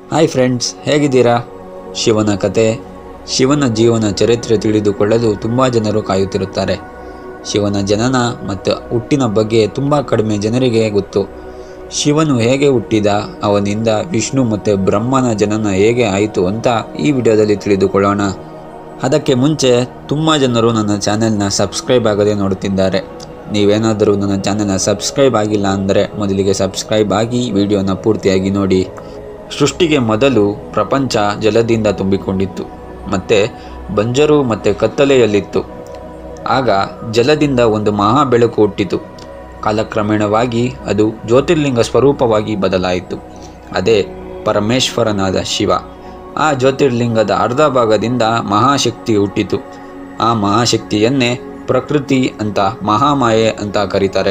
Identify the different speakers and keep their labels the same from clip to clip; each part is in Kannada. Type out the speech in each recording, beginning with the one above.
Speaker 1: ಹಾಯ್ ಫ್ರೆಂಡ್ಸ್ ಹೇಗಿದ್ದೀರಾ ಶಿವನ ಕತೆ ಶಿವನ ಜೀವನ ಚರಿತ್ರೆ ತಿಳಿದುಕೊಳ್ಳಲು ತುಂಬ ಜನರು ಕಾಯುತ್ತಿರುತ್ತಾರೆ ಶಿವನ ಜನನ ಮತ್ತು ಹುಟ್ಟಿನ ಬಗ್ಗೆ ತುಂಬ ಕಡಿಮೆ ಜನರಿಗೆ ಗೊತ್ತು ಶಿವನು ಹೇಗೆ ಹುಟ್ಟಿದ ಅವನಿಂದ ವಿಷ್ಣು ಮತ್ತು ಬ್ರಹ್ಮನ ಜನನ ಹೇಗೆ ಆಯಿತು ಅಂತ ಈ ವಿಡಿಯೋದಲ್ಲಿ ತಿಳಿದುಕೊಳ್ಳೋಣ ಅದಕ್ಕೆ ಮುಂಚೆ ತುಂಬ ಜನರು ನನ್ನ ಚಾನೆಲ್ನ ಸಬ್ಸ್ಕ್ರೈಬ್ ಆಗದೆ ನೋಡುತ್ತಿದ್ದಾರೆ ನೀವೇನಾದರೂ ನನ್ನ ಚಾನೆಲ್ನ ಸಬ್ಸ್ಕ್ರೈಬ್ ಆಗಿಲ್ಲ ಅಂದರೆ ಮೊದಲಿಗೆ ಸಬ್ಸ್ಕ್ರೈಬ್ ಆಗಿ ವಿಡಿಯೋನ ಪೂರ್ತಿಯಾಗಿ ನೋಡಿ ಸೃಷ್ಟಿಗೆ ಮೊದಲು ಪ್ರಪಂಚ ಜಲದಿಂದ ತುಂಬಿಕೊಂಡಿತ್ತು ಮತ್ತು ಬಂಜರು ಮತ್ತು ಕತ್ತಲೆಯಲ್ಲಿತ್ತು ಆಗ ಜಲದಿಂದ ಒಂದು ಮಹಾ ಬೆಳಕು ಹುಟ್ಟಿತು ಕಾಲಕ್ರಮೇಣವಾಗಿ ಅದು ಜ್ಯೋತಿರ್ಲಿಂಗ ಸ್ವರೂಪವಾಗಿ ಬದಲಾಯಿತು ಅದೇ ಪರಮೇಶ್ವರನಾದ ಶಿವ ಆ ಜ್ಯೋತಿರ್ಲಿಂಗದ ಅರ್ಧ ಭಾಗದಿಂದ ಮಹಾಶಕ್ತಿ ಹುಟ್ಟಿತು ಆ ಮಹಾಶಕ್ತಿಯನ್ನೇ ಪ್ರಕೃತಿ ಅಂತ ಮಹಾಮಾಯೆ ಅಂತ ಕರೀತಾರೆ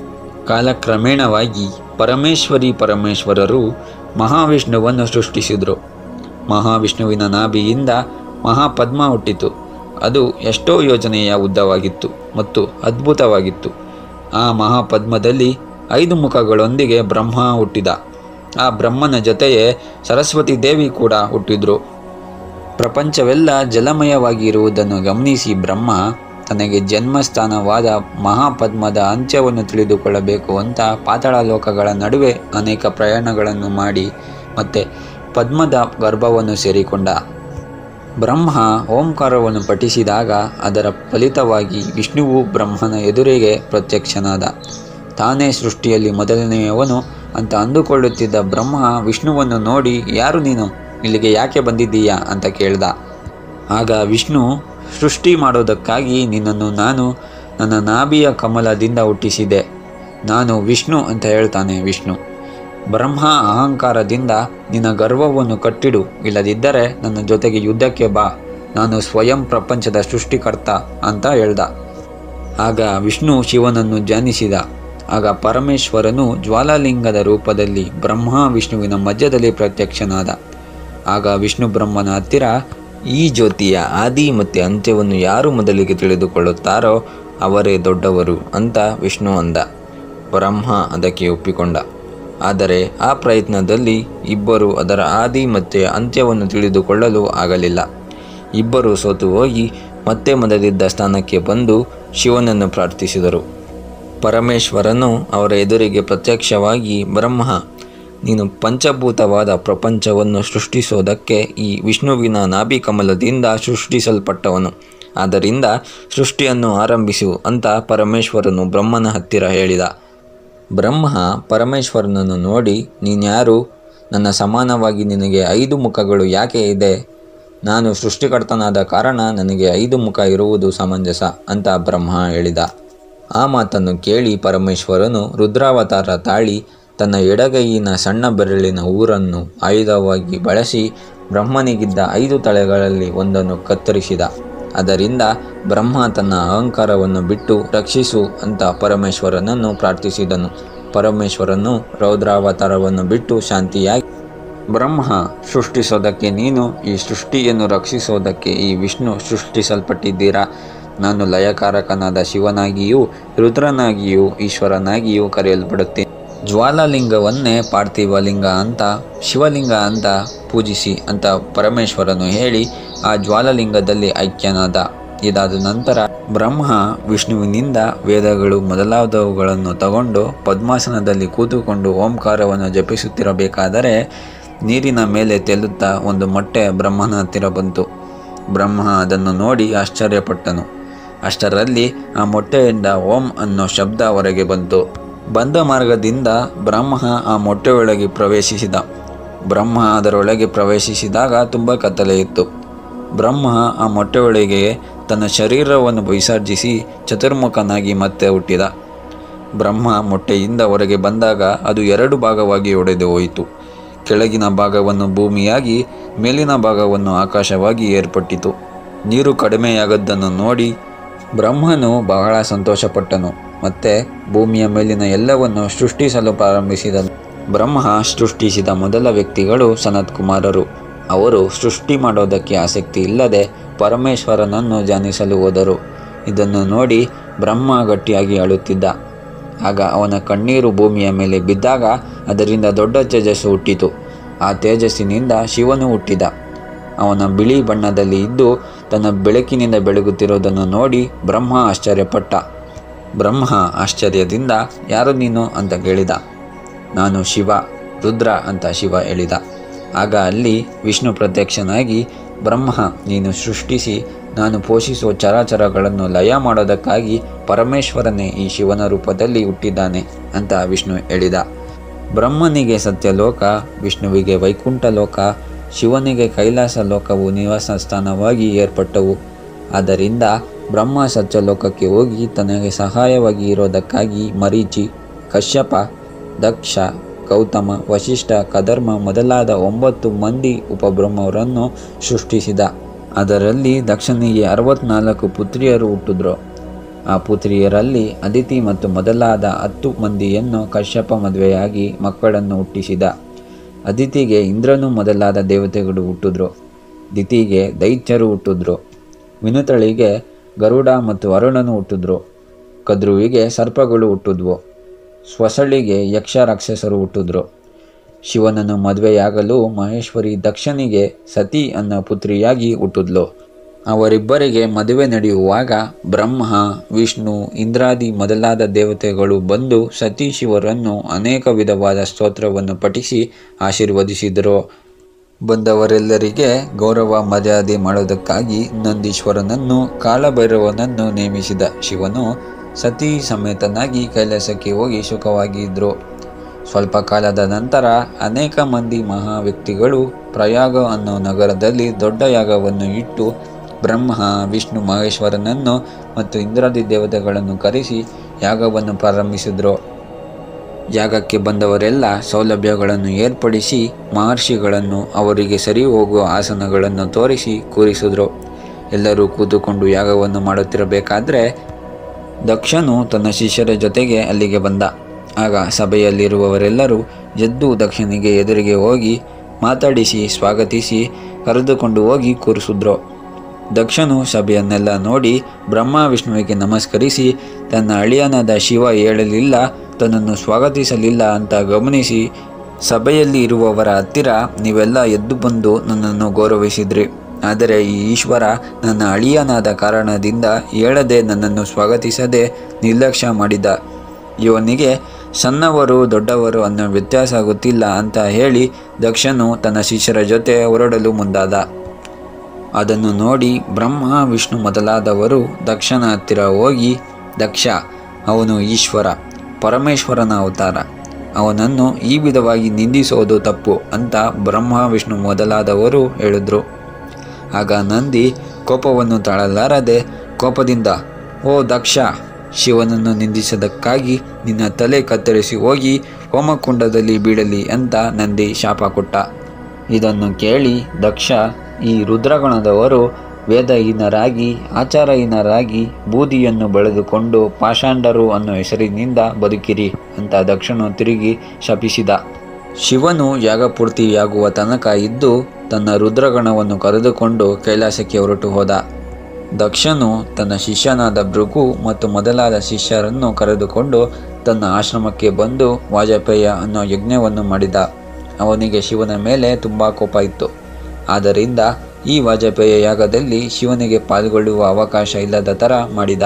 Speaker 1: ಕಾಲಕ್ರಮೇಣವಾಗಿ ಪರಮೇಶ್ವರಿ ಪರಮೇಶ್ವರರು ಮಹಾವಿಷ್ಣುವನ್ನು ಸೃಷ್ಟಿಸಿದರು ಮಹಾವಿಷ್ಣುವಿನ ನಾಭಿಯಿಂದ ಮಹಾಪದ್ಮ ಹುಟ್ಟಿತು ಅದು ಎಷ್ಟೋ ಯೋಜನೆಯ ಉದ್ದವಾಗಿತ್ತು ಮತ್ತು ಅದ್ಭುತವಾಗಿತ್ತು ಆ ಮಹಾಪದ್ಮದಲ್ಲಿ ಐದು ಮುಖಗಳೊಂದಿಗೆ ಬ್ರಹ್ಮ ಹುಟ್ಟಿದ ಆ ಬ್ರಹ್ಮನ ಜೊತೆಯೇ ಸರಸ್ವತಿ ದೇವಿ ಕೂಡ ಹುಟ್ಟಿದ್ರು ಪ್ರಪಂಚವೆಲ್ಲ ಜಲಮಯವಾಗಿ ಇರುವುದನ್ನು ಗಮನಿಸಿ ಬ್ರಹ್ಮ ತನಗೆ ಜನ್ಮಸ್ಥಾನವಾದ ಮಹಾಪದ್ಮದ ಅಂತ್ಯವನ್ನು ತಿಳಿದುಕೊಳ್ಳಬೇಕು ಅಂತ ಪಾತಾಳ ಲೋಕಗಳ ನಡುವೆ ಅನೇಕ ಪ್ರಯಾಣಗಳನ್ನು ಮಾಡಿ ಮತ್ತೆ ಪದ್ಮದ ಗರ್ಭವನ್ನು ಸೇರಿಕೊಂಡ ಬ್ರಹ್ಮ ಓಂಕಾರವನ್ನು ಪಠಿಸಿದಾಗ ಅದರ ಫಲಿತವಾಗಿ ವಿಷ್ಣುವು ಬ್ರಹ್ಮನ ಎದುರಿಗೆ ಪ್ರತ್ಯಕ್ಷನಾದ ತಾನೇ ಸೃಷ್ಟಿಯಲ್ಲಿ ಮೊದಲನೆಯವನು ಅಂತ ಅಂದುಕೊಳ್ಳುತ್ತಿದ್ದ ಬ್ರಹ್ಮ ವಿಷ್ಣುವನ್ನು ನೋಡಿ ಯಾರು ನೀನು ಇಲ್ಲಿಗೆ ಯಾಕೆ ಬಂದಿದ್ದೀಯಾ ಅಂತ ಕೇಳ್ದ ಆಗ ವಿಷ್ಣು ಸೃಷ್ಟಿ ಮಾಡೋದಕ್ಕಾಗಿ ನಿನ್ನನ್ನು ನಾನು ನನ್ನ ನಾಭಿಯ ಕಮಲದಿಂದ ಹುಟ್ಟಿಸಿದೆ ನಾನು ವಿಷ್ಣು ಅಂತ ಹೇಳ್ತಾನೆ ವಿಷ್ಣು ಬ್ರಹ್ಮ ಅಹಂಕಾರದಿಂದ ನಿನ್ನ ಗರ್ವವನ್ನು ಕಟ್ಟಿಡು ಇಲ್ಲದಿದ್ದರೆ ನನ್ನ ಜೊತೆಗೆ ಯುದ್ಧಕ್ಕೆ ಬಾ ನಾನು ಸ್ವಯಂ ಪ್ರಪಂಚದ ಸೃಷ್ಟಿಕರ್ತ ಅಂತ ಹೇಳ್ದ ಆಗ ವಿಷ್ಣು ಶಿವನನ್ನು ಧ್ಯಾನಿಸಿದ ಆಗ ಪರಮೇಶ್ವರನು ಜ್ವಾಲಾಲಿಂಗದ ರೂಪದಲ್ಲಿ ಬ್ರಹ್ಮ ವಿಷ್ಣುವಿನ ಮಧ್ಯದಲ್ಲಿ ಪ್ರತ್ಯಕ್ಷನಾದ ಆಗ ವಿಷ್ಣು ಬ್ರಹ್ಮನ ಹತ್ತಿರ ಈ ಜ್ಯೋತಿಯ ಆದಿ ಮತ್ತು ಅಂತ್ಯವನ್ನು ಯಾರು ಮೊದಲಿಗೆ ತಿಳಿದುಕೊಳ್ಳುತ್ತಾರೋ ಅವರೇ ದೊಡ್ಡವರು ಅಂತ ವಿಷ್ಣು ಅಂದ ಬ್ರಹ್ಮ ಅದಕ್ಕೆ ಒಪ್ಪಿಕೊಂಡ ಆದರೆ ಆ ಪ್ರಯತ್ನದಲ್ಲಿ ಇಬ್ಬರು ಅದರ ಆದಿ ಮತ್ತು ಅಂತ್ಯವನ್ನು ತಿಳಿದುಕೊಳ್ಳಲು ಆಗಲಿಲ್ಲ ಇಬ್ಬರು ಸೋತು ಹೋಗಿ ಮತ್ತೆ ಮೊದಲಿದ್ದ ಸ್ಥಾನಕ್ಕೆ ಬಂದು ಶಿವನನ್ನು ಪ್ರಾರ್ಥಿಸಿದರು ಪರಮೇಶ್ವರನು ಅವರ ಎದುರಿಗೆ ಪ್ರತ್ಯಕ್ಷವಾಗಿ ಬ್ರಹ್ಮ ನೀನು ಪಂಚಭೂತವಾದ ಪ್ರಪಂಚವನ್ನು ಸೃಷ್ಟಿಸೋದಕ್ಕೆ ಈ ವಿಷ್ಣುವಿನ ನಾಭಿಕಮಲದಿಂದ ಸೃಷ್ಟಿಸಲ್ಪಟ್ಟವನು ಆದ್ದರಿಂದ ಸೃಷ್ಟಿಯನ್ನು ಆರಂಭಿಸು ಅಂತ ಪರಮೇಶ್ವರನು ಬ್ರಹ್ಮನ ಹತ್ತಿರ ಹೇಳಿದ ಬ್ರಹ್ಮ ಪರಮೇಶ್ವರನನ್ನು ನೋಡಿ ನೀನ್ಯಾರು ನನ್ನ ಸಮಾನವಾಗಿ ನಿನಗೆ ಐದು ಮುಖಗಳು ಯಾಕೆ ಇದೆ ನಾನು ಸೃಷ್ಟಿಕರ್ತನಾದ ಕಾರಣ ನನಗೆ ಐದು ಮುಖ ಇರುವುದು ಸಮಂಜಸ ಅಂತ ಬ್ರಹ್ಮ ಹೇಳಿದ ಆ ಮಾತನ್ನು ಕೇಳಿ ಪರಮೇಶ್ವರನು ರುದ್ರಾವತಾರ ತಾಳಿ ತನ್ನ ಎಡಗೈಯಿನ ಸಣ್ಣ ಬೆರಳಿನ ಊರನ್ನು ಆಯುಧವಾಗಿ ಬಳಸಿ ಬ್ರಹ್ಮನಿಗಿದ್ದ ಐದು ತಲೆಗಳಲ್ಲಿ ಒಂದನ್ನು ಕತ್ತರಿಸಿದ ಅದರಿಂದ ಬ್ರಹ್ಮ ತನ್ನ ಅಹಂಕಾರವನ್ನು ಬಿಟ್ಟು ರಕ್ಷಿಸು ಅಂತ ಪರಮೇಶ್ವರನನ್ನು ಪ್ರಾರ್ಥಿಸಿದನು ಪರಮೇಶ್ವರನು ರೌದ್ರಾವತಾರವನ್ನು ಬಿಟ್ಟು ಶಾಂತಿಯಾಗಿ ಬ್ರಹ್ಮ ಸೃಷ್ಟಿಸೋದಕ್ಕೆ ನೀನು ಈ ಸೃಷ್ಟಿಯನ್ನು ರಕ್ಷಿಸೋದಕ್ಕೆ ಈ ವಿಷ್ಣು ಸೃಷ್ಟಿಸಲ್ಪಟ್ಟಿದ್ದೀರಾ ನಾನು ಲಯಕಾರಕನಾದ ಶಿವನಾಗಿಯೂ ರುದ್ರನಾಗಿಯೂ ಈಶ್ವರನಾಗಿಯೂ ಕರೆಯಲ್ಪಡುತ್ತೇನೆ ಜ್ವಾಲಾಲಿಂಗವನ್ನೇ ಪಾರ್ಥಿವ ಲಿಂಗ ಅಂತ ಶಿವಲಿಂಗ ಅಂತ ಪೂಜಿಸಿ ಅಂತ ಪರಮೇಶ್ವರನು ಹೇಳಿ ಆ ಜ್ವಾಲಲಿಂಗದಲ್ಲಿ ಐಕ್ಯನಾದ ಇದಾದ ನಂತರ ಬ್ರಹ್ಮ ವಿಷ್ಣುವಿನಿಂದ ವೇದಗಳು ಮೊದಲಾದವುಗಳನ್ನು ತಗೊಂಡು ಪದ್ಮಾಸನದಲ್ಲಿ ಕೂತುಕೊಂಡು ಓಂಕಾರವನ್ನು ಜಪಿಸುತ್ತಿರಬೇಕಾದರೆ ನೀರಿನ ಮೇಲೆ ತೆಲ್ಲುತ್ತಾ ಒಂದು ಮೊಟ್ಟೆ ಬ್ರಹ್ಮನ ಹತ್ತಿರ ಬಂತು ಬ್ರಹ್ಮ ಅದನ್ನು ನೋಡಿ ಆಶ್ಚರ್ಯಪಟ್ಟನು ಅಷ್ಟರಲ್ಲಿ ಆ ಮೊಟ್ಟೆಯಿಂದ ಓಂ ಅನ್ನೋ ಶಬ್ದ ಹೊರಗೆ ಬಂತು ಬಂದ ಮಾರ್ಗದಿಂದ ಬ್ರಹ್ಮ ಆ ಮೊಟ್ಟೆಯೊಳಗೆ ಪ್ರವೇಶಿಸಿದ ಬ್ರಹ್ಮ ಅದರೊಳಗೆ ಪ್ರವೇಶಿಸಿದಾಗ ತುಂಬ ಕತ್ತಲೆ ಇತ್ತು ಬ್ರಹ್ಮ ಆ ಮೊಟ್ಟೆಯೊಳಗೆ ತನ್ನ ಶರೀರವನ್ನು ವಿಸರ್ಜಿಸಿ ಚತುರ್ಮುಖನಾಗಿ ಮತ್ತೆ ಹುಟ್ಟಿದ ಬ್ರಹ್ಮ ಮೊಟ್ಟೆಯಿಂದ ಹೊರಗೆ ಬಂದಾಗ ಅದು ಎರಡು ಭಾಗವಾಗಿ ಒಡೆದು ಹೋಯಿತು ಕೆಳಗಿನ ಭಾಗವನ್ನು ಭೂಮಿಯಾಗಿ ಮೇಲಿನ ಭಾಗವನ್ನು ಆಕಾಶವಾಗಿ ಏರ್ಪಟ್ಟಿತು ನೀರು ಕಡಿಮೆಯಾಗದ್ದನ್ನು ನೋಡಿ ಬ್ರಹ್ಮನು ಬಹಳ ಸಂತೋಷಪಟ್ಟನು ಮತ್ತೆ ಭೂಮಿಯ ಮೇಲಿನ ಎಲ್ಲವನ್ನು ಸೃಷ್ಟಿಸಲು ಪ್ರಾರಂಭಿಸಿದನು ಬ್ರಹ್ಮ ಸೃಷ್ಟಿಸಿದ ಮೊದಲ ವ್ಯಕ್ತಿಗಳು ಸನತ್ ಕುಮಾರರು ಅವರು ಸೃಷ್ಟಿ ಮಾಡೋದಕ್ಕೆ ಆಸಕ್ತಿ ಇಲ್ಲದೆ ಪರಮೇಶ್ವರನನ್ನು ಧ್ಯಾನಿಸಲು ಹೋದರು ಇದನ್ನು ನೋಡಿ ಬ್ರಹ್ಮ ಗಟ್ಟಿಯಾಗಿ ಅಳುತ್ತಿದ್ದ ಆಗ ಅವನ ಕಣ್ಣೀರು ಭೂಮಿಯ ಮೇಲೆ ಬಿದ್ದಾಗ ಅದರಿಂದ ದೊಡ್ಡ ತೇಜಸ್ಸು ಹುಟ್ಟಿತು ಆ ತೇಜಸ್ಸಿನಿಂದ ಶಿವನು ಹುಟ್ಟಿದ ಅವನ ಬಿಳಿ ಬಣ್ಣದಲ್ಲಿ ಇದ್ದು ತನ್ನ ಬೆಳಕಿನಿಂದ ಬೆಳಗುತ್ತಿರುವುದನ್ನು ನೋಡಿ ಬ್ರಹ್ಮ ಆಶ್ಚರ್ಯಪಟ್ಟ ಬ್ರಹ್ಮ ಆಶ್ಚರ್ಯದಿಂದ ಯಾರು ನೀನು ಅಂತ ಕೇಳಿದ ನಾನು ಶಿವ ರುದ್ರ ಅಂತ ಶಿವ ಹೇಳಿದ ಆಗ ಅಲ್ಲಿ ವಿಷ್ಣು ಪ್ರತ್ಯಕ್ಷನಾಗಿ ಬ್ರಹ್ಮ ನೀನು ಸೃಷ್ಟಿಸಿ ನಾನು ಪೋಷಿಸುವ ಚರಾಚರಗಳನ್ನು ಲಯ ಮಾಡೋದಕ್ಕಾಗಿ ಪರಮೇಶ್ವರನೇ ಈ ಶಿವನ ರೂಪದಲ್ಲಿ ಹುಟ್ಟಿದ್ದಾನೆ ಅಂತ ವಿಷ್ಣು ಹೇಳಿದ ಬ್ರಹ್ಮನಿಗೆ ಸತ್ಯಲೋಕ ವಿಷ್ಣುವಿಗೆ ವೈಕುಂಠ ಲೋಕ ಶಿವನಿಗೆ ಕೈಲಾಸ ಲೋಕವು ನಿವಾಸ ಸ್ಥಾನವಾಗಿ ಏರ್ಪಟ್ಟವು ಆದ್ದರಿಂದ ಬ್ರಹ್ಮ ಸತ್ಯಲೋಕಕ್ಕೆ ಹೋಗಿ ತನಗೆ ಸಹಾಯವಾಗಿ ಇರೋದಕ್ಕಾಗಿ ಮರೀಚಿ ಕಶ್ಯಪ ದಕ್ಷ ಗೌತಮ ವಶಿಷ್ಠ ಕದರ್ಮ ಮೊದಲಾದ ಒಂಬತ್ತು ಮಂದಿ ಉಪಬ್ರಹ್ಮವರನ್ನು ಸೃಷ್ಟಿಸಿದ ಅದರಲ್ಲಿ ದಕ್ಷನಿಗೆ ಅರವತ್ನಾಲ್ಕು ಪುತ್ರಿಯರು ಹುಟ್ಟಿದ್ರು ಆ ಪುತ್ರಿಯರಲ್ಲಿ ಅದಿತಿ ಮತ್ತು ಮೊದಲಾದ ಹತ್ತು ಮಂದಿಯನ್ನು ಕಶ್ಯಪ ಮದುವೆಯಾಗಿ ಮಕ್ಕಳನ್ನು ಹುಟ್ಟಿಸಿದ ಅದಿತಿಗೆ ಇಂದ್ರನು ಮೊದಲಾದ ದೇವತೆಗಳು ಹುಟ್ಟಿದ್ರು ದಿತಿಗೆ ದೈತ್ಯರು ಹುಟ್ಟಿದ್ರು ವಿನುತಳಿಗೆ ಗರುಡ ಮತ್ತು ಅರುಣನು ಹುಟ್ಟಿದ್ರು ಕದ್ರುವಿಗೆ ಸರ್ಪಗಳು ಹುಟ್ಟಿದ್ವು ಸ್ವಸಳಿಗೆ ಯಕ್ಷ ರಾಕ್ಷಸರು ಹುಟ್ಟಿದ್ರು ಶಿವನನ್ನು ಮದುವೆಯಾಗಲು ಮಹೇಶ್ವರಿ ದಕ್ಷನಿಗೆ ಸತಿ ಅನ್ನೋ ಪುತ್ರಿಯಾಗಿ ಹುಟ್ಟಿದ್ಲು ಅವರಿಬ್ಬರಿಗೆ ಮದುವೆ ನಡೆಯುವಾಗ ಬ್ರಹ್ಮ ವಿಷ್ಣು ಇಂದ್ರಾದಿ ಮೊದಲಾದ ದೇವತೆಗಳು ಬಂದು ಸತಿ ಶಿವರನ್ನು ಅನೇಕ ವಿಧವಾದ ಸ್ತೋತ್ರವನ್ನು ಪಠಿಸಿ ಆಶೀರ್ವದಿಸಿದರು ಬಂದವರೆಲ್ಲರಿಗೆ ಗೌರವ ಮರ್ಯಾದೆ ಮಾಡೋದಕ್ಕಾಗಿ ನಂದೀಶ್ವರನನ್ನು ಕಾಳಭೈರವನನ್ನು ನೇಮಿಸಿದ ಶಿವನು ಸತಿ ಸಮೇತನಾಗಿ ಕೈಲಾಸಕ್ಕೆ ಹೋಗಿ ಸುಖವಾಗಿ ಇದ್ದರು ಸ್ವಲ್ಪ ಕಾಲದ ನಂತರ ಅನೇಕ ಮಂದಿ ಮಹಾ ವ್ಯಕ್ತಿಗಳು ಪ್ರಯಾಗ ಅನ್ನೋ ನಗರದಲ್ಲಿ ದೊಡ್ಡ ಯಾಗವನ್ನು ಇಟ್ಟು ಬ್ರಹ್ಮ ವಿಷ್ಣು ಮಹೇಶ್ವರನನ್ನು ಮತ್ತು ಇಂದ್ರಾದಿ ದೇವತೆಗಳನ್ನು ಕರೆಸಿ ಯಾಗವನ್ನು ಪ್ರಾರಂಭಿಸಿದರು ಯಾಗಕ್ಕೆ ಬಂದವರೆಲ್ಲ ಸೌಲಭ್ಯಗಳನ್ನು ಏರ್ಪಡಿಸಿ ಮಹರ್ಷಿಗಳನ್ನು ಅವರಿಗೆ ಸರಿ ಹೋಗುವ ಆಸನಗಳನ್ನು ತೋರಿಸಿ ಕೂರಿಸಿದ್ರು ಎಲ್ಲರೂ ಕೂತುಕೊಂಡು ಯಾಗವನ್ನು ಮಾಡುತ್ತಿರಬೇಕಾದ್ರೆ ದಕ್ಷನು ತನ್ನ ಶಿಷ್ಯರ ಜೊತೆಗೆ ಅಲ್ಲಿಗೆ ಬಂದ ಆಗ ಸಭೆಯಲ್ಲಿರುವವರೆಲ್ಲರೂ ಎದ್ದು ದಕ್ಷನಿಗೆ ಎದುರಿಗೆ ಹೋಗಿ ಮಾತಾಡಿಸಿ ಸ್ವಾಗತಿಸಿ ಕರೆದುಕೊಂಡು ಹೋಗಿ ಕೂರಿಸಿದ್ರು ದಕ್ಷನು ಸಭೆಯನ್ನೆಲ್ಲ ನೋಡಿ ಬ್ರಹ್ಮ ವಿಷ್ಣುವಿಗೆ ನಮಸ್ಕರಿಸಿ ತನ್ನ ಅಳಿಯನಾದ ಶಿವ ಹೇಳಲಿಲ್ಲ ತನ್ನನ್ನು ಸ್ವಾಗತಿಸಲಿಲ್ಲ ಅಂತ ಗಮನಿಸಿ ಸಭೆಯಲ್ಲಿ ಇರುವವರ ಹತ್ತಿರ ನೀವೆಲ್ಲ ಎದ್ದು ಬಂದು ನನ್ನನ್ನು ಗೌರವಿಸಿದ್ರಿ ಆದರೆ ಈ ಈಶ್ವರ ನನ್ನ ಅಳಿಯನಾದ ಕಾರಣದಿಂದ ಹೇಳದೆ ನನ್ನನ್ನು ಸ್ವಾಗತಿಸದೆ ನಿರ್ಲಕ್ಷ್ಯ ಮಾಡಿದ ಇವನಿಗೆ ಸಣ್ಣವರು ದೊಡ್ಡವರು ಅನ್ನೋ ವ್ಯತ್ಯಾಸ ಗೊತ್ತಿಲ್ಲ ಅಂತ ಹೇಳಿ ದಕ್ಷನು ತನ್ನ ಶಿಷ್ಯರ ಜೊತೆ ಹೊರಡಲು ಮುಂದಾದ ಅದನ್ನು ನೋಡಿ ಬ್ರಹ್ಮ ವಿಷ್ಣು ಮೊದಲಾದವರು ದಕ್ಷನ ಹತ್ತಿರ ಹೋಗಿ ದಕ್ಷ ಅವನು ಈಶ್ವರ ಪರಮೇಶ್ವರನ ಅವತಾರ ಅವನನ್ನು ಈ ವಿಧವಾಗಿ ನಿಂದಿಸೋದು ತಪ್ಪು ಅಂತ ಬ್ರಹ್ಮ ವಿಷ್ಣು ಮೊದಲಾದವರು ಹೇಳಿದ್ರು ಆಗ ನಂದಿ ಕೋಪವನ್ನು ತಾಳಲಾರದೆ ಕೋಪದಿಂದ ಓ ದಕ್ಷ ಶಿವನನ್ನು ನಿಂದಿಸದಕ್ಕಾಗಿ ನಿನ್ನ ತಲೆ ಕತ್ತರಿಸಿ ಹೋಗಿ ಹೋಮಕುಂಡದಲ್ಲಿ ಬೀಳಲಿ ಅಂತ ನಂದಿ ಶಾಪ ಕೊಟ್ಟ ಇದನ್ನು ಕೇಳಿ ದಕ್ಷ ಈ ರುದ್ರಗಣದವರು ವೇದಹೀನರಾಗಿ ಆಚಾರಹೀನರಾಗಿ ಬೂದಿಯನ್ನು ಬೆಳೆದುಕೊಂಡು ಪಾಷಾಂಡರು ಅನ್ನೋ ಹೆಸರಿನಿಂದ ಬದುಕಿರಿ ಅಂತ ದಕ್ಷನು ತಿರುಗಿ ಶಪಿಸಿದ ಶಿವನು ಯಾಗಪೂರ್ತಿಯಾಗುವ ತನಕ ಇದ್ದು ತನ್ನ ರುದ್ರಗಣವನ್ನು ಕರೆದುಕೊಂಡು ಕೈಲಾಸಕ್ಕೆ ಹೊರಟು ಹೋದ ದಕ್ಷನು ತನ್ನ ಶಿಷ್ಯನಾದ ಭೃಗು ಮತ್ತು ಮೊದಲಾದ ಶಿಷ್ಯರನ್ನು ಕರೆದುಕೊಂಡು ತನ್ನ ಆಶ್ರಮಕ್ಕೆ ಬಂದು ವಾಜಪೇಯ ಅನ್ನೋ ಯಜ್ಞವನ್ನು ಮಾಡಿದ ಅವನಿಗೆ ಶಿವನ ಮೇಲೆ ತುಂಬ ಕೋಪ ಇತ್ತು ಆದ್ದರಿಂದ ಈ ವಾಜಪೇಯ ಯಾಗದಲ್ಲಿ ಶಿವನಿಗೆ ಪಾಲ್ಗೊಳ್ಳುವ ಅವಕಾಶ ಇಲ್ಲದ ಥರ ಮಾಡಿದ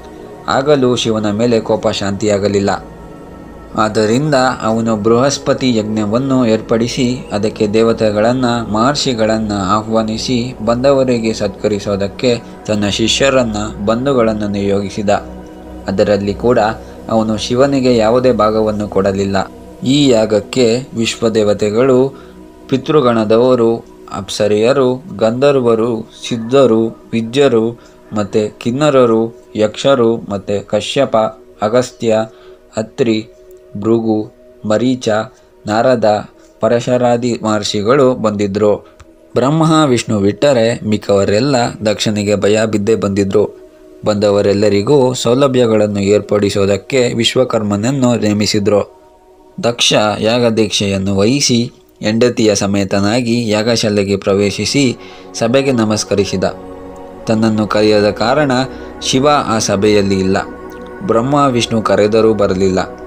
Speaker 1: ಆಗಲೂ ಶಿವನ ಮೇಲೆ ಕೋಪ ಶಾಂತಿಯಾಗಲಿಲ್ಲ ಆದ್ದರಿಂದ ಅವನು ಬೃಹಸ್ಪತಿ ಯಜ್ಞವನ್ನು ಏರ್ಪಡಿಸಿ ಅದಕ್ಕೆ ದೇವತೆಗಳನ್ನು ಮಹರ್ಷಿಗಳನ್ನು ಆಹ್ವಾನಿಸಿ ಬಂದವರಿಗೆ ಸತ್ಕರಿಸೋದಕ್ಕೆ ತನ್ನ ಶಿಷ್ಯರನ್ನು ಬಂಧುಗಳನ್ನು ನಿಯೋಗಿಸಿದ ಅದರಲ್ಲಿ ಕೂಡ ಅವನು ಶಿವನಿಗೆ ಯಾವುದೇ ಭಾಗವನ್ನು ಕೊಡಲಿಲ್ಲ ಈ ಯಾಗಕ್ಕೆ ವಿಶ್ವದೇವತೆಗಳು ಪಿತೃಗಣದವರು ಅಪ್ಸರೆಯರು ಗಂಧರ್ವರು ಸಿದ್ಧರು ವಿದ್ಯರು ಮತ್ತು ಕಿನ್ನರರು ಯಕ್ಷರು ಮತ್ತು ಕಶ್ಯಪ ಅಗಸ್ತ್ಯ ಅತ್ರಿ ಭೃಗು ಮರೀಚ ನಾರದ ಪರಶರಾದಿ ಮಹರ್ಷಿಗಳು ಬಂದಿದ್ದರು ಬ್ರಹ್ಮ ವಿಷ್ಣು ಬಿಟ್ಟರೆ ಮಿಕ್ಕವರೆಲ್ಲ ದಕ್ಷನಿಗೆ ಭಯ ಬಿದ್ದೇ ಬಂದಿದ್ದರು ಬಂದವರೆಲ್ಲರಿಗೂ ಸೌಲಭ್ಯಗಳನ್ನು ಏರ್ಪಡಿಸೋದಕ್ಕೆ ವಿಶ್ವಕರ್ಮನನ್ನು ನೇಮಿಸಿದ್ರು ದಕ್ಷ ಯಾಗದೀಕ್ಷೆಯನ್ನು ವಹಿಸಿ ಹೆಂಡತಿಯ ಸಮೇತನಾಗಿ ಯಾಗಶಾಲೆಗೆ ಪ್ರವೇಶಿಸಿ ಸಭೆಗೆ ನಮಸ್ಕರಿಸಿದ ತನ್ನನ್ನು ಕರೆಯದ ಕಾರಣ ಶಿವ ಆ ಸಭೆಯಲ್ಲಿ ಇಲ್ಲ ಬ್ರಹ್ಮ ವಿಷ್ಣು ಕರೆದರೂ ಬರಲಿಲ್ಲ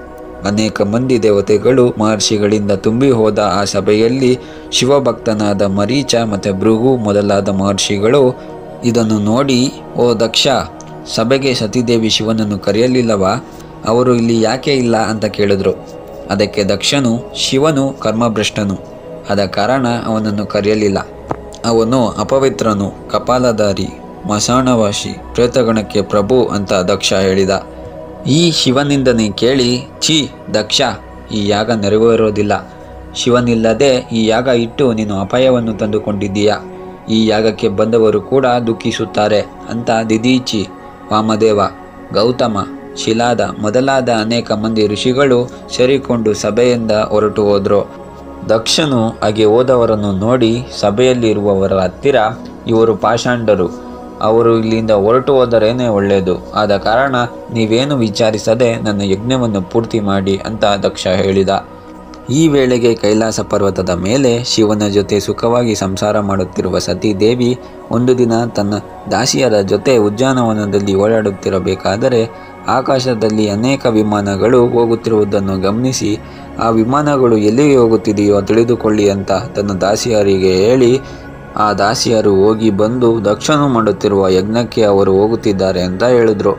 Speaker 1: ಅನೇಕ ಮಂದಿ ದೇವತೆಗಳು ಮಹರ್ಷಿಗಳಿಂದ ತುಂಬಿ ಹೋದ ಆ ಸಭೆಯಲ್ಲಿ ಶಿವಭಕ್ತನಾದ ಮರೀಚ ಮತ್ತು ಭೃಗು ಮೊದಲಾದ ಮಹರ್ಷಿಗಳು ಇದನ್ನು ನೋಡಿ ಓ ದಕ್ಷ ಸಭೆಗೆ ಸತೀದೇವಿ ಶಿವನನ್ನು ಕರೆಯಲಿಲ್ಲವಾ ಅವರು ಇಲ್ಲಿ ಯಾಕೆ ಇಲ್ಲ ಅಂತ ಕೇಳಿದ್ರು ಅದಕ್ಕೆ ದಕ್ಷನು ಶಿವನು ಕರ್ಮಭ್ರಷ್ಟನು ಆದ ಕಾರಣ ಅವನನ್ನು ಕರೆಯಲಿಲ್ಲ ಅವನು ಅಪವಿತ್ರನು ಕಪಾಲಧಾರಿ ಮಸಾಣವಾಸಿ ಪ್ರೇತಗಣಕ್ಕೆ ಪ್ರಭು ಅಂತ ದಕ್ಷ ಹೇಳಿದ ಈ ಶಿವನಿಂದನೇ ಕೇಳಿ ಛೀ ದಕ್ಷ ಈ ಯಾಗ ನೆರವೇರೋದಿಲ್ಲ ಶಿವನಿಲ್ಲದೆ ಈ ಯಾಗ ಇಟ್ಟು ನೀನು ಅಪಾಯವನ್ನು ತಂದುಕೊಂಡಿದ್ದೀಯಾ ಈ ಯಾಗಕ್ಕೆ ಬಂದವರು ಕೂಡ ದುಃಖಿಸುತ್ತಾರೆ ಅಂತ ದಿದೀಚಿ ವಾಮದೇವ ಗೌತಮ ಶಿಲಾದ ಮೊದಲಾದ ಅನೇಕ ಮಂದಿ ಋಷಿಗಳು ಸೇರಿಕೊಂಡು ಸಭೆಯಿಂದ ಹೊರಟು ಹೋದ್ರು ದಕ್ಷನು ಹಾಗೆ ಹೋದವರನ್ನು ನೋಡಿ ಸಭೆಯಲ್ಲಿರುವವರ ಹತ್ತಿರ ಇವರು ಪಾಷಾಂಡರು ಅವರು ಇಲ್ಲಿಂದ ಹೊರಟು ಹೋದರೇನೇ ಒಳ್ಳೆಯದು ಆದ ಕಾರಣ ನೀವೇನು ವಿಚಾರಿಸದೆ ನನ್ನ ಯಜ್ಞವನ್ನು ಪೂರ್ತಿ ಮಾಡಿ ಅಂತ ದಕ್ಷ ಹೇಳಿದ ಈ ವೇಳೆಗೆ ಕೈಲಾಸ ಪರ್ವತದ ಮೇಲೆ ಶಿವನ ಜೊತೆ ಸುಖವಾಗಿ ಸಂಸಾರ ಮಾಡುತ್ತಿರುವ ಸತೀದೇವಿ ಒಂದು ದಿನ ತನ್ನ ದಾಸಿಯರ ಜೊತೆ ಉದ್ಯಾನವನದಲ್ಲಿ ಓಡಾಡುತ್ತಿರಬೇಕಾದರೆ ಆಕಾಶದಲ್ಲಿ ಅನೇಕ ವಿಮಾನಗಳು ಹೋಗುತ್ತಿರುವುದನ್ನು ಗಮನಿಸಿ ಆ ವಿಮಾನಗಳು ಎಲ್ಲಿಗೆ ಹೋಗುತ್ತಿದೆಯೋ ತಿಳಿದುಕೊಳ್ಳಿ ಅಂತ ತನ್ನ ದಾಸಿಯರಿಗೆ ಹೇಳಿ ಆ ದಾಸಿಯರು ಹೋಗಿ ಬಂದು ದಕ್ಷನು ಮಾಡುತ್ತಿರುವ ಯಜ್ಞಕ್ಕೆ ಅವರು ಹೋಗುತ್ತಿದ್ದಾರೆ ಅಂತ ಹೇಳಿದ್ರು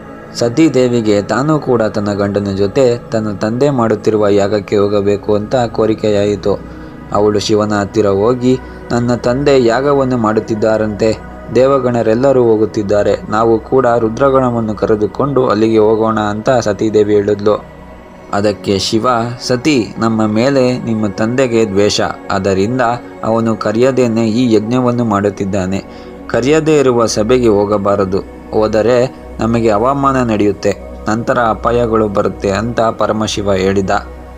Speaker 1: ಸತೀದೇವಿಗೆ ತಾನೂ ಕೂಡ ತನ್ನ ಗಂಡನ ಜೊತೆ ತನ್ನ ತಂದೆ ಮಾಡುತ್ತಿರುವ ಯಾಗಕ್ಕೆ ಹೋಗಬೇಕು ಅಂತ ಕೋರಿಕೆಯಾಯಿತು ಅವಳು ಶಿವನ ಹತ್ತಿರ ಹೋಗಿ ನನ್ನ ತಂದೆ ಯಾಗವನ್ನು ಮಾಡುತ್ತಿದ್ದಾರಂತೆ ದೇವಗಣರೆಲ್ಲರೂ ಹೋಗುತ್ತಿದ್ದಾರೆ ನಾವು ಕೂಡ ರುದ್ರಗಣವನ್ನು ಕರೆದುಕೊಂಡು ಅಲ್ಲಿಗೆ ಹೋಗೋಣ ಅಂತ ಸತೀದೇವಿ ಹೇಳಿದ್ಲು ಅದಕ್ಕೆ ಶಿವ ಸತಿ ನಮ್ಮ ಮೇಲೆ ನಿಮ್ಮ ತಂದೆಗೆ ದ್ವೇಷ ಆದ್ದರಿಂದ ಅವನು ಕರೆಯದೇನೆ ಈ ಯಜ್ಞವನ್ನು ಮಾಡುತ್ತಿದ್ದಾನೆ ಕರೆಯದೇ ಇರುವ ಸಭೆಗೆ ಹೋಗಬಾರದು ಹೋದರೆ ನಮಗೆ ಅವಮಾನ ನಡೆಯುತ್ತೆ ನಂತರ ಅಪಾಯಗಳು ಬರುತ್ತೆ ಅಂತ ಪರಮಶಿವ ಹೇಳಿದ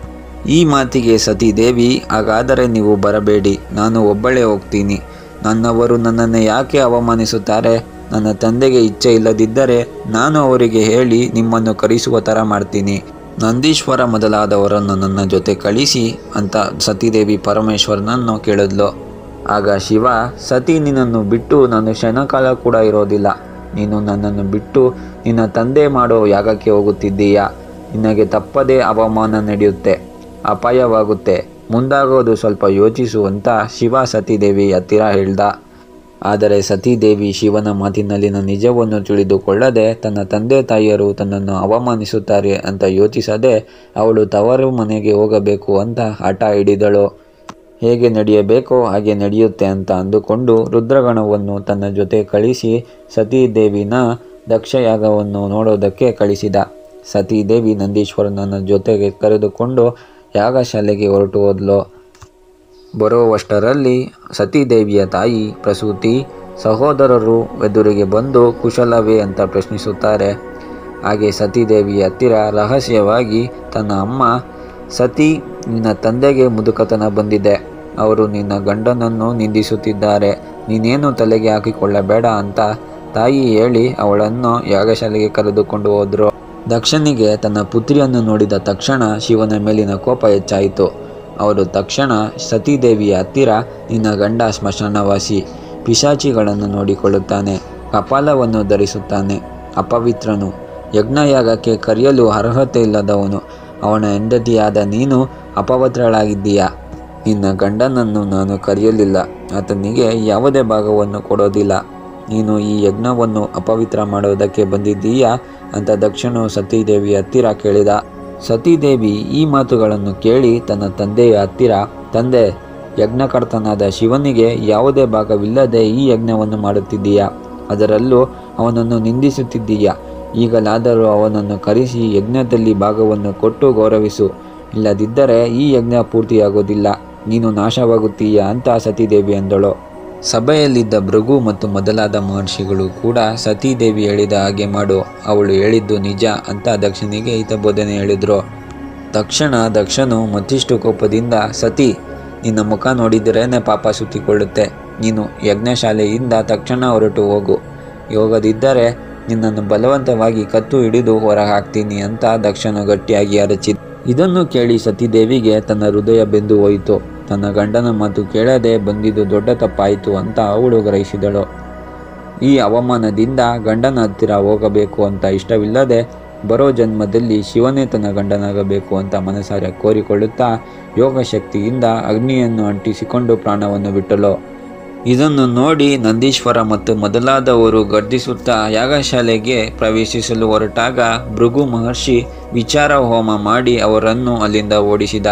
Speaker 1: ಈ ಮಾತಿಗೆ ಸತೀದೇವಿ ಹಾಗಾದರೆ ನೀವು ಬರಬೇಡಿ ನಾನು ಒಬ್ಬಳೇ ಹೋಗ್ತೀನಿ ನನ್ನವರು ನನ್ನನ್ನು ಯಾಕೆ ಅವಮಾನಿಸುತ್ತಾರೆ ನನ್ನ ತಂದೆಗೆ ಇಚ್ಛೆ ಇಲ್ಲದಿದ್ದರೆ ನಾನು ಅವರಿಗೆ ಹೇಳಿ ನಿಮ್ಮನ್ನು ಕರೆಸುವ ಥರ ಮಾಡ್ತೀನಿ ನಂದೀಶ್ವರ ಮೊದಲಾದವರನ್ನು ನನ್ನ ಜೊತೆ ಕಳಿಸಿ ಅಂತ ಸತೀದೇವಿ ಪರಮೇಶ್ವರನನ್ನು ಕೇಳಿದ್ಲು ಆಗ ಶಿವ ಸತಿ ನಿನ್ನನ್ನು ಬಿಟ್ಟು ನಾನು ಕ್ಷಣಕಾಲ ಕೂಡ ಇರೋದಿಲ್ಲ ನೀನು ನನ್ನನ್ನು ಬಿಟ್ಟು ನಿನ್ನ ತಂದೆ ಮಾಡೋ ಯಾಗಕ್ಕೆ ಹೋಗುತ್ತಿದ್ದೀಯಾ ನಿನಗೆ ತಪ್ಪದೇ ಅವಮಾನ ನಡೆಯುತ್ತೆ ಅಪಾಯವಾಗುತ್ತೆ ಮುಂದಾಗೋದು ಸ್ವಲ್ಪ ಯೋಚಿಸು ಅಂತ ಶಿವ ಸತೀದೇವಿ ಹತ್ತಿರ ಹೇಳ್ದ ಆದರೆ ಸತೀದೇವಿ ಶಿವನ ಮಾತಿನಲ್ಲಿನ ನಿಜವನ್ನು ತಿಳಿದುಕೊಳ್ಳದೆ ತನ್ನ ತಂದೆ ತಾಯಿಯರು ತನ್ನನ್ನು ಅವಮಾನಿಸುತ್ತಾರೆ ಅಂತ ಯೋಚಿಸದೆ ಅವಳು ತವರು ಮನೆಗೆ ಹೋಗಬೇಕು ಅಂತ ಹಠ ಹಿಡಿದಳು ಹೇಗೆ ನಡೆಯಬೇಕೋ ಹಾಗೆ ನಡೆಯುತ್ತೆ ಅಂತ ಅಂದುಕೊಂಡು ರುದ್ರಗಣವನ್ನು ತನ್ನ ಜೊತೆ ಕಳಿಸಿ ಸತೀದೇವಿನ ದಕ್ಷಯಾಗವನ್ನು ನೋಡೋದಕ್ಕೆ ಕಳಿಸಿದ ಸತೀದೇವಿ ನಂದೀಶ್ವರನನ್ನ ಜೊತೆಗೆ ಕರೆದುಕೊಂಡು ಯಾಗಶಾಲೆಗೆ ಹೊರಟು ಹೋದ್ಲು ಬರುವಷ್ಟರಲ್ಲಿ ಸತೀದೇವಿಯ ತಾಯಿ ಪ್ರಸೂತಿ ಸಹೋದರರು ಎದುರಿಗೆ ಬಂದು ಕುಶಲವೇ ಅಂತ ಪ್ರಶ್ನಿಸುತ್ತಾರೆ ಹಾಗೆ ಸತೀದೇವಿಯ ಹತ್ತಿರ ರಹಸ್ಯವಾಗಿ ತನ್ನ ಅಮ್ಮ ಸತಿ ನಿನ್ನ ತಂದೆಗೆ ಮುದುಕತನ ಬಂದಿದೆ ಅವರು ನಿನ್ನ ಗಂಡನನ್ನು ನಿಂದಿಸುತ್ತಿದ್ದಾರೆ ನೀನೇನು ತಲೆಗೆ ಹಾಕಿಕೊಳ್ಳಬೇಡ ಅಂತ ತಾಯಿ ಹೇಳಿ ಅವಳನ್ನು ಯಾಗಶಾಲೆಗೆ ಕರೆದುಕೊಂಡು ಹೋದ್ರು ದಕ್ಷನಿಗೆ ತನ್ನ ಪುತ್ರಿಯನ್ನು ನೋಡಿದ ತಕ್ಷಣ ಶಿವನ ಮೇಲಿನ ಕೋಪ ಹೆಚ್ಚಾಯಿತು ಅವರು ತಕ್ಷಣ ಸತೀದೇವಿಯ ಹತ್ತಿರ ನಿನ್ನ ಗಂಡ ಸ್ಮಶಾನವಾಸಿ ಪಿಶಾಚಿಗಳನ್ನು ನೋಡಿಕೊಳ್ಳುತ್ತಾನೆ ಕಪಾಲವನ್ನು ಧರಿಸುತ್ತಾನೆ ಅಪವಿತ್ರನು ಯಜ್ಞಯಾಗಕ್ಕೆ ಕರೆಯಲು ಅರ್ಹತೆ ಇಲ್ಲದವನು ಅವನ ಹೆಂಡತಿಯಾದ ನೀನು ಅಪವಿತ್ರಳಾಗಿದ್ದೀಯಾ ನಿನ್ನ ಗಂಡನನ್ನು ನಾನು ಕರೆಯಲಿಲ್ಲ ಆತನಿಗೆ ಯಾವುದೇ ಭಾಗವನ್ನು ಕೊಡೋದಿಲ್ಲ ನೀನು ಈ ಯಜ್ಞವನ್ನು ಅಪವಿತ್ರ ಮಾಡೋದಕ್ಕೆ ಬಂದಿದ್ದೀಯಾ ಅಂತ ದಕ್ಷನು ಸತೀದೇವಿಯ ಹತ್ತಿರ ಕೇಳಿದ ಸತೀದೇವಿ ಈ ಮಾತುಗಳನ್ನು ಕೇಳಿ ತನ್ನ ತಂದೆಯ ಹತ್ತಿರ ತಂದೆ ಯಜ್ಞಕರ್ತನಾದ ಶಿವನಿಗೆ ಯಾವುದೇ ಭಾಗವಿಲ್ಲದೆ ಈ ಯಜ್ಞವನ್ನು ಮಾಡುತ್ತಿದ್ದೀಯಾ ಅದರಲ್ಲೂ ಅವನನ್ನು ನಿಂದಿಸುತ್ತಿದ್ದೀಯಾ ಈಗಲಾದರೂ ಅವನನ್ನು ಕರೆಸಿ ಯಜ್ಞದಲ್ಲಿ ಭಾಗವನ್ನು ಕೊಟ್ಟು ಗೌರವಿಸು ಇಲ್ಲದಿದ್ದರೆ ಈ ಯಜ್ಞ ಪೂರ್ತಿಯಾಗೋದಿಲ್ಲ ನೀನು ನಾಶವಾಗುತ್ತೀಯಾ ಅಂತ ಸತೀದೇವಿ ಅಂದಳು ಸಭೆಯಲ್ಲಿದ್ದ ಭೃಗು ಮತ್ತು ಮೊದಲಾದ ಮಹರ್ಷಿಗಳು ಕೂಡ ಸತೀದೇವಿ ಹೇಳಿದ ಹಾಗೆ ಮಾಡು ಅವಳು ಹೇಳಿದ್ದು ನಿಜ ಅಂತ ದಕ್ಷನಿಗೆ ಹಿತಬೋಧನೆ ಹೇಳಿದ್ರು ತಕ್ಷಣ ದಕ್ಷನು ಮತ್ತಿಷ್ಟು ಕೋಪದಿಂದ ಸತಿ ನಿನ್ನ ಮುಖ ನೋಡಿದರೇನೆ ಪಾಪ ಸುತ್ತಿಕೊಳ್ಳುತ್ತೆ ನೀನು ಯಜ್ಞಶಾಲೆಯಿಂದ ತಕ್ಷಣ ಹೊರಟು ಹೋಗು ಯೋಗದಿದ್ದರೆ ನಿನ್ನನ್ನು ಬಲವಂತವಾಗಿ ಕತ್ತು ಹಿಡಿದು ಹೊರಗೆ ಹಾಕ್ತೀನಿ ಅಂತ ದಕ್ಷನು ಗಟ್ಟಿಯಾಗಿ ಅರಚಿದ ಇದನ್ನು ಕೇಳಿ ಸತೀದೇವಿಗೆ ತನ್ನ ಹೃದಯ ಬೆಂದು ಹೋಯಿತು ತನ್ನ ಗಂಡನ ಮಾತು ಕೇಳದೆ ಬಂದಿದ್ದು ದೊಡ್ಡ ತಪ್ಪಾಯಿತು ಅಂತ ಅವಳು ಗ್ರಹಿಸಿದಳು ಈ ಅವಮಾನದಿಂದ ಗಂಡನ ಹತ್ತಿರ ಹೋಗಬೇಕು ಅಂತ ಇಷ್ಟವಿಲ್ಲದೆ ಬರೋ ಜನ್ಮದಲ್ಲಿ ಶಿವನೇ ತನ್ನ ಗಂಡನಾಗಬೇಕು ಅಂತ ಮನಸಾರೆ ಕೋರಿಕೊಳ್ಳುತ್ತಾ ಯೋಗ ಶಕ್ತಿಯಿಂದ ಅಗ್ನಿಯನ್ನು ಅಂಟಿಸಿಕೊಂಡು ಪ್ರಾಣವನ್ನು ಬಿಟ್ಟಳು ಇದನ್ನು ನೋಡಿ ನಂದೀಶ್ವರ ಮತ್ತು ಮೊದಲಾದವರು ಗರ್ಜಿಸುತ್ತಾ ಯಾಗಶಾಲೆಗೆ ಪ್ರವೇಶಿಸಲು ಹೊರಟಾಗ ಭೃಗು ಮಹರ್ಷಿ ವಿಚಾರ ಹೋಮ ಮಾಡಿ ಅವರನ್ನು ಅಲ್ಲಿಂದ ಓಡಿಸಿದ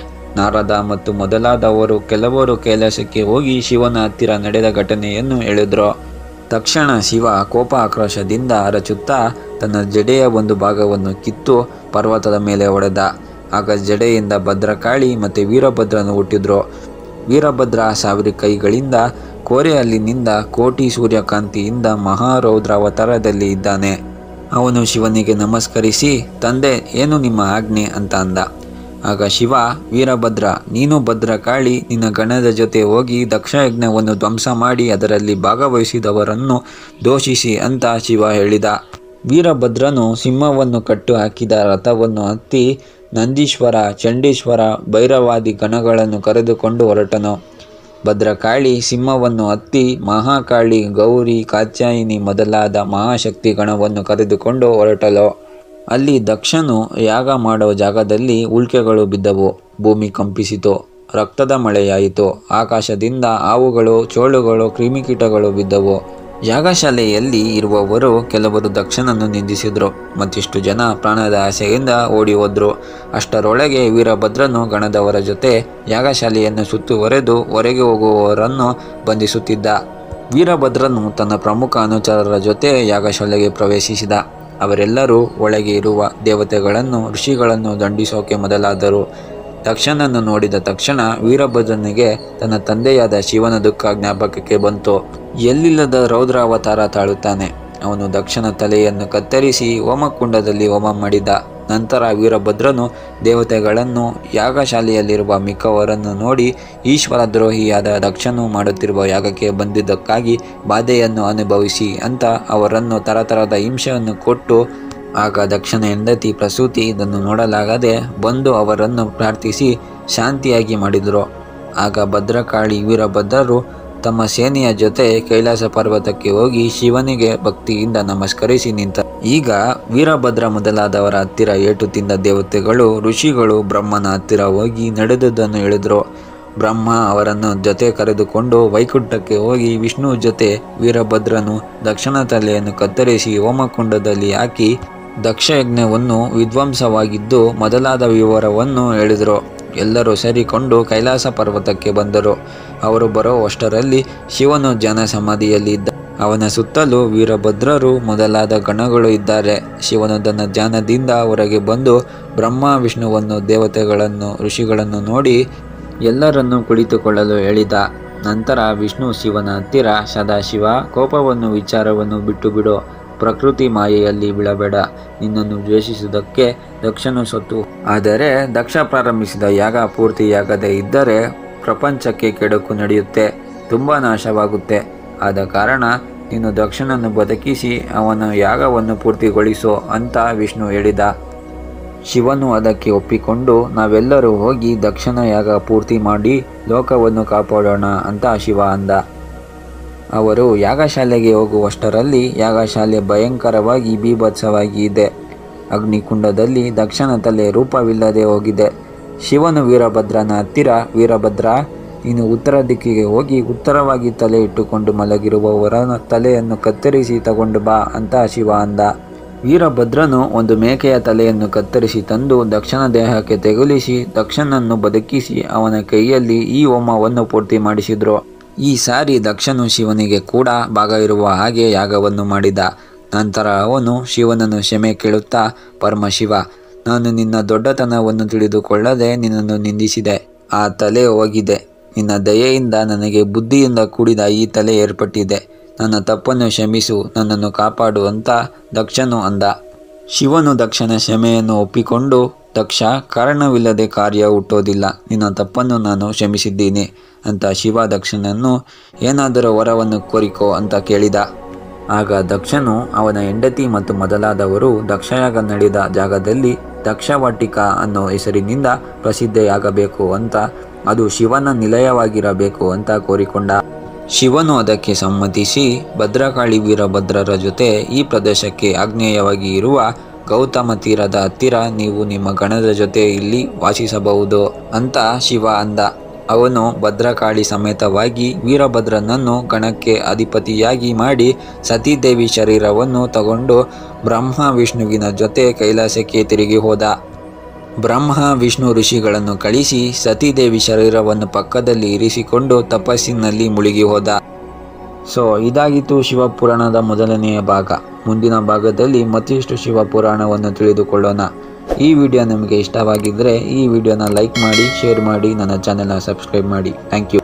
Speaker 1: ನಾರದ ಮತ್ತು ಮೊದಲಾದವರು ಕೆಲವರು ಕೈಲಾಸಕ್ಕೆ ಹೋಗಿ ಶಿವನ ಹತ್ತಿರ ನಡೆದ ಘಟನೆಯನ್ನು ಹೇಳಿದ್ರು ತಕ್ಷಣ ಶಿವ ಕೋಪ ಆಕ್ರೋಶದಿಂದ ಅರಚುತ್ತಾ ತನ್ನ ಜಡೆಯ ಒಂದು ಭಾಗವನ್ನು ಕಿತ್ತು ಪರ್ವತದ ಮೇಲೆ ಹೊಡೆದ ಆಗ ಜಡೆಯಿಂದ ಭದ್ರಕಾಳಿ ಮತ್ತು ವೀರಭದ್ರನು ಹುಟ್ಟಿದ್ರು ವೀರಭದ್ರ ಸಾವಿರ ಕೈಗಳಿಂದ ಕೋರೆಹಲ್ಲಿನಿಂದ ಕೋಟಿ ಸೂರ್ಯಕಾಂತಿಯಿಂದ ಮಹಾರೌದ್ರಾವತಾರದಲ್ಲಿ ಇದ್ದಾನೆ ಅವನು ಶಿವನಿಗೆ ನಮಸ್ಕರಿಸಿ ತಂದೆ ಏನು ನಿಮ್ಮ ಆಜ್ಞೆ ಅಂತ ಅಂದ ಆಗ ಶಿವ ವೀರಭದ್ರ ನೀನು ಭದ್ರಕಾಳಿ ನಿನ್ನ ಗಣದ ಜೊತೆ ಹೋಗಿ ದಕ್ಷ ಯಜ್ಞವನ್ನು ಧ್ವಂಸ ಮಾಡಿ ಅದರಲ್ಲಿ ಭಾಗವಹಿಸಿದವರನ್ನು ದೋಷಿಸಿ ಅಂತ ಶಿವ ಹೇಳಿದ ವೀರಭದ್ರನು ಸಿಂಹವನ್ನು ಕಟ್ಟು ಹಾಕಿದ ರಥವನ್ನು ಹತ್ತಿ ನಂದೀಶ್ವರ ಚಂಡೀಶ್ವರ ಭೈರವಾದಿ ಗಣಗಳನ್ನು ಕರೆದುಕೊಂಡು ಹೊರಟನು ಭದ್ರಕಾಳಿ ಸಿಂಹವನ್ನು ಹತ್ತಿ ಮಹಾಕಾಳಿ ಗೌರಿ ಕಾತ್ಯಾಯಿನಿ ಮೊದಲಾದ ಮಹಾಶಕ್ತಿ ಗಣವನ್ನು ಕರೆದುಕೊಂಡು ಹೊರಟಲು ಅಲ್ಲಿ ದಕ್ಷನು ಯಾಗ ಮಾಡೋ ಜಾಗದಲ್ಲಿ ಉಲ್ಕೆಗಳು ಬಿದ್ದವು ಭೂಮಿ ಕಂಪಿಸಿತು ರಕ್ತದ ಮಳೆಯಾಯಿತು ಆಕಾಶದಿಂದ ಹಾವುಗಳು ಚೋಳುಗಳು ಕ್ರಿಮಿಕೀಟಗಳು ಬಿದ್ದವು ಯಾಗಶಾಲೆಯಲ್ಲಿ ಇರುವವರು ಕೆಲವರು ದಕ್ಷನನ್ನು ನಿಂದಿಸಿದ್ರು ಮತ್ತಿಷ್ಟು ಜನ ಪ್ರಾಣದ ಆಸೆಯಿಂದ ಓಡಿ ಹೋದ್ರು ಅಷ್ಟರೊಳಗೆ ವೀರಭದ್ರನು ಗಣದವರ ಜೊತೆ ಯಾಗಶಾಲೆಯನ್ನು ಸುತ್ತುವರೆದು ಹೊರಗೆ ಹೋಗುವವರನ್ನು ಬಂಧಿಸುತ್ತಿದ್ದ ವೀರಭದ್ರನು ತನ್ನ ಪ್ರಮುಖ ಅನುಚರರ ಜೊತೆ ಯಾಗಶಾಲೆಗೆ ಪ್ರವೇಶಿಸಿದ ಅವರೆಲ್ಲರೂ ಒಳಗೆ ಇರುವ ದೇವತೆಗಳನ್ನು ಋಷಿಗಳನ್ನು ದಂಡಿಸೋಕೆ ಮೊದಲಾದರು ದಕ್ಷನನ್ನು ನೋಡಿದ ತಕ್ಷಣ ವೀರಭದ್ರನಿಗೆ ತನ್ನ ತಂದೆಯಾದ ಶಿವನ ದುಃಖ ಜ್ಞಾಪಕಕ್ಕೆ ಬಂತು ಎಲ್ಲಿಲ್ಲದ ರೌದ್ರಾವತಾರ ತಾಳುತ್ತಾನೆ ಅವನು ದಕ್ಷನ ತಲೆಯನ್ನು ಕತ್ತರಿಸಿ ಹೋಮಕುಂಡದಲ್ಲಿ ಹೋಮ ಮಾಡಿದ ನಂತರ ವೀರಭದ್ರನು ದೇವತೆಗಳನ್ನು ಯಾಗಶಾಲೆಯಲ್ಲಿರುವ ಮಿಕ್ಕವರನ್ನು ನೋಡಿ ಈಶ್ವರ ದ್ರೋಹಿಯಾದ ದಕ್ಷನು ಮಾಡುತ್ತಿರುವ ಯಾಗಕ್ಕೆ ಬಂದಿದ್ದಕ್ಕಾಗಿ ಬಾಧೆಯನ್ನು ಅನುಭವಿಸಿ ಅಂತ ಅವರನ್ನು ತರತರದ ಹಿಂಸೆಯನ್ನು ಕೊಟ್ಟು ಆಗ ದಕ್ಷನ ಹೆಂಡತಿ ಪ್ರಸೂತಿ ಇದನ್ನು ನೋಡಲಾಗದೆ ಬಂದು ಅವರನ್ನು ಪ್ರಾರ್ಥಿಸಿ ಶಾಂತಿಯಾಗಿ ಮಾಡಿದರು ಆಗ ಭದ್ರಕಾಳಿ ವೀರಭದ್ರರು ತಮ್ಮ ಸೇನೆಯ ಜೊತೆ ಕೈಲಾಸ ಪರ್ವತಕ್ಕೆ ಹೋಗಿ ಶಿವನಿಗೆ ಭಕ್ತಿಯಿಂದ ನಮಸ್ಕರಿಸಿ ನಿಂತ ಈಗ ವೀರಭದ್ರ ಮೊದಲಾದವರ ಹತ್ತಿರ ಏಟು ತಿಂದ ದೇವತೆಗಳು ಋಷಿಗಳು ಬ್ರಹ್ಮನ ಹತ್ತಿರ ಹೋಗಿ ನಡೆದುದನ್ನು ಹೇಳಿದ್ರು ಬ್ರಹ್ಮ ಅವರನ್ನು ಜೊತೆ ಕರೆದುಕೊಂಡು ವೈಕುಂಠಕ್ಕೆ ಹೋಗಿ ವಿಷ್ಣು ಜೊತೆ ವೀರಭದ್ರನು ದಕ್ಷಿಣ ತಲೆಯನ್ನು ಕತ್ತರಿಸಿ ಹೋಮಕುಂಡದಲ್ಲಿ ಹಾಕಿ ದಕ್ಷ ಯಜ್ಞವನ್ನು ವಿಧ್ವಂಸವಾಗಿದ್ದು ಮೊದಲಾದ ವಿವರವನ್ನು ಹೇಳಿದರು ಎಲ್ಲರೂ ಸೇರಿಕೊಂಡು ಕೈಲಾಸ ಪರ್ವತಕ್ಕೆ ಬಂದರು ಅವರು ಬರೋ ಅಷ್ಟರಲ್ಲಿ ಶಿವನು ಜನ ಸಮಾಧಿಯಲ್ಲಿದ್ದ ಅವನ ಸುತ್ತಲೂ ವೀರಭದ್ರರು ಮೊದಲಾದ ಗಣಗಳು ಇದ್ದಾರೆ ಶಿವನು ತನ್ನ ಧ್ಯಾನದಿಂದ ಹೊರಗೆ ಬಂದು ಬ್ರಹ್ಮ ವಿಷ್ಣುವನ್ನು ದೇವತೆಗಳನ್ನು ಋಷಿಗಳನ್ನು ನೋಡಿ ಎಲ್ಲರನ್ನೂ ಕುಳಿತುಕೊಳ್ಳಲು ಹೇಳಿದ ನಂತರ ವಿಷ್ಣು ಶಿವನ ಹತ್ತಿರ ಸದಾಶಿವ ಕೋಪವನ್ನು ವಿಚಾರವನ್ನು ಬಿಟ್ಟು ಬಿಡು ಪ್ರಕೃತಿ ಮಾಯೆಯಲ್ಲಿ ಬೀಳಬೇಡ ನಿನ್ನನ್ನು ದ್ವೇಷಿಸುವುದಕ್ಕೆ ದಕ್ಷನು ಸೊತ್ತು ಆದರೆ ದಕ್ಷ ಪ್ರಾರಂಭಿಸಿದ ಯಾಗ ಪೂರ್ತಿಯಾಗದೇ ಇದ್ದರೆ ಪ್ರಪಂಚಕ್ಕೆ ಕೆಡುಕು ನಡೆಯುತ್ತೆ ತುಂಬ ನಾಶವಾಗುತ್ತೆ ಆದ ಕಾರಣ ನೀನು ದಕ್ಷನನ್ನು ಬದುಕಿಸಿ ಅವನ ಯಾಗವನ್ನು ಪೂರ್ತಿಗೊಳಿಸು ಅಂತ ವಿಷ್ಣು ಹೇಳಿದ ಶಿವನು ಅದಕ್ಕೆ ಒಪ್ಪಿಕೊಂಡು ನಾವೆಲ್ಲರೂ ಹೋಗಿ ದಕ್ಷನ ಯಾಗ ಪೂರ್ತಿ ಮಾಡಿ ಲೋಕವನ್ನು ಕಾಪಾಡೋಣ ಅಂತ ಶಿವ ಅಂದ ಅವರು ಯಾಗಶಾಲೆಗೆ ಹೋಗುವಷ್ಟರಲ್ಲಿ ಯಾಗಶಾಲೆ ಭಯಂಕರವಾಗಿ ಬೀಭತ್ಸವಾಗಿ ಇದೆ ಅಗ್ನಿಕುಂಡದಲ್ಲಿ ದಕ್ಷನ ತಲೆ ರೂಪವಿಲ್ಲದೆ ಹೋಗಿದೆ ಶಿವನು ವೀರಭದ್ರನ ಹತ್ತಿರ ವೀರಭದ್ರ ನೀನು ಉತ್ತರ ದಿಕ್ಕಿಗೆ ಹೋಗಿ ಉತ್ತರವಾಗಿ ತಲೆ ಇಟ್ಟುಕೊಂಡು ಮಲಗಿರುವವರ ತಲೆಯನ್ನು ಕತ್ತರಿಸಿ ತಗೊಂಡು ಬಾ ಅಂತ ಶಿವ ಅಂದ ವೀರಭದ್ರನು ಒಂದು ಮೇಕೆಯ ತಲೆಯನ್ನು ಕತ್ತರಿಸಿ ತಂದು ದಕ್ಷನ ದೇಹಕ್ಕೆ ತೆಗುಲಿಸಿ ದಕ್ಷನನ್ನು ಬದುಕಿಸಿ ಅವನ ಕೈಯಲ್ಲಿ ಈ ಹೋಮವನ್ನು ಪೂರ್ತಿ ಮಾಡಿಸಿದ್ರು ಈ ಸಾರಿ ದಕ್ಷನು ಶಿವನಿಗೆ ಕೂಡ ಭಾಗ ಇರುವ ಹಾಗೆ ಯಾಗವನ್ನು ಮಾಡಿದ ನಂತರ ಅವನು ಶಿವನನ್ನು ಕ್ಷಮೆ ಕೇಳುತ್ತಾ ಪರಮಶಿವ ನಾನು ನಿನ್ನ ದೊಡ್ಡತನವನ್ನು ತಿಳಿದುಕೊಳ್ಳದೆ ನಿನ್ನನ್ನು ನಿಂದಿಸಿದೆ ಆ ತಲೆ ಹೋಗಿದೆ ನಿನ್ನ ದಯೆಯಿಂದ ನನಗೆ ಬುದ್ಧಿಯಿಂದ ಕೂಡಿದ ಈ ತಲೆ ಏರ್ಪಟ್ಟಿದೆ ನನ್ನ ತಪ್ಪನ್ನು ಕ್ಷಮಿಸು ನನ್ನನ್ನು ಕಾಪಾಡು ಅಂತ ದಕ್ಷನು ಅಂದ ಶಿವನು ದಕ್ಷನ ಕ್ಷಮೆಯನ್ನು ಒಪ್ಪಿಕೊಂಡು ದಕ್ಷ ಕಾರಣವಿಲ್ಲದೆ ಕಾರ್ಯ ಹುಟ್ಟೋದಿಲ್ಲ ನಿನ್ನ ತಪ್ಪನ್ನು ನಾನು ಕ್ಷಮಿಸಿದ್ದೀನಿ ಅಂತ ಶಿವ ದಕ್ಷನನ್ನು ಏನಾದರೂ ವರವನ್ನು ಕೋರಿಕೋ ಅಂತ ಕೇಳಿದ ಆಗ ದಕ್ಷನು ಅವನ ಹೆಂಡತಿ ಮತ್ತು ಮೊದಲಾದವರು ದಕ್ಷಯಾಗ ನಡೆದ ಜಾಗದಲ್ಲಿ ದಕ್ಷವಾಟಿಕ ಅನ್ನೋ ಹೆಸರಿನಿಂದ ಪ್ರಸಿದ್ಧಿಯಾಗಬೇಕು ಅಂತ ಅದು ಶಿವನ ನಿಲಯವಾಗಿರಬೇಕು ಅಂತ ಕೋರಿಕೊಂಡ ಶಿವನು ಅದಕ್ಕೆ ಸಮ್ಮತಿಸಿ ಭದ್ರಕಾಳಿ ವೀರಭದ್ರರ ಜೊತೆ ಈ ಪ್ರದೇಶಕ್ಕೆ ಆಗ್ನೇಯವಾಗಿ ಇರುವ ಗೌತಮ ತೀರದ ಹತ್ತಿರ ನೀವು ನಿಮ್ಮ ಗಣದ ಜೊತೆ ಇಲ್ಲಿ ವಾಸಿಸಬಹುದು ಅಂತ ಶಿವ ಅಂದ ಅವನು ಭದ್ರಕಾಳಿ ಸಮೇತವಾಗಿ ವೀರಭದ್ರನನ್ನು ಗಣಕ್ಕೆ ಅಧಿಪತಿಯಾಗಿ ಮಾಡಿ ಸತೀದೇವಿ ಶರೀರವನ್ನು ತಗೊಂಡು ಬ್ರಹ್ಮ ವಿಷ್ಣುವಿನ ಜೊತೆ ಕೈಲಾಸಕ್ಕೆ ತಿರುಗಿ ಹೋದ ಬ್ರಹ್ಮ ವಿಷ್ಣು ಋಷಿಗಳನ್ನು ಕಳಿಸಿ ಸತೀದೇವಿ ಶರೀರವನ್ನು ಪಕ್ಕದಲ್ಲಿ ಇರಿಸಿಕೊಂಡು ತಪಸ್ಸಿನಲ್ಲಿ ಮುಳುಗಿ ಹೋದ ಸೊ ಇದಾಗಿತ್ತು ಶಿವಪುರಾಣದ ಮೊದಲನೆಯ ಭಾಗ ಮುಂದಿನ ಭಾಗದಲ್ಲಿ ಮತ್ತಿಷ್ಟು ಶಿವಪುರಾಣವನ್ನು ತಿಳಿದುಕೊಳ್ಳೋಣ ಈ ವಿಡಿಯೋ ನಿಮಗೆ ಇಷ್ಟವಾಗಿದ್ದರೆ ಈ ವಿಡಿಯೋನ ಲೈಕ್ ಮಾಡಿ ಶೇರ್ ಮಾಡಿ ನನ್ನ ಚಾನೆಲ್ನ ಸಬ್ಸ್ಕ್ರೈಬ್ ಮಾಡಿ ಥ್ಯಾಂಕ್ ಯು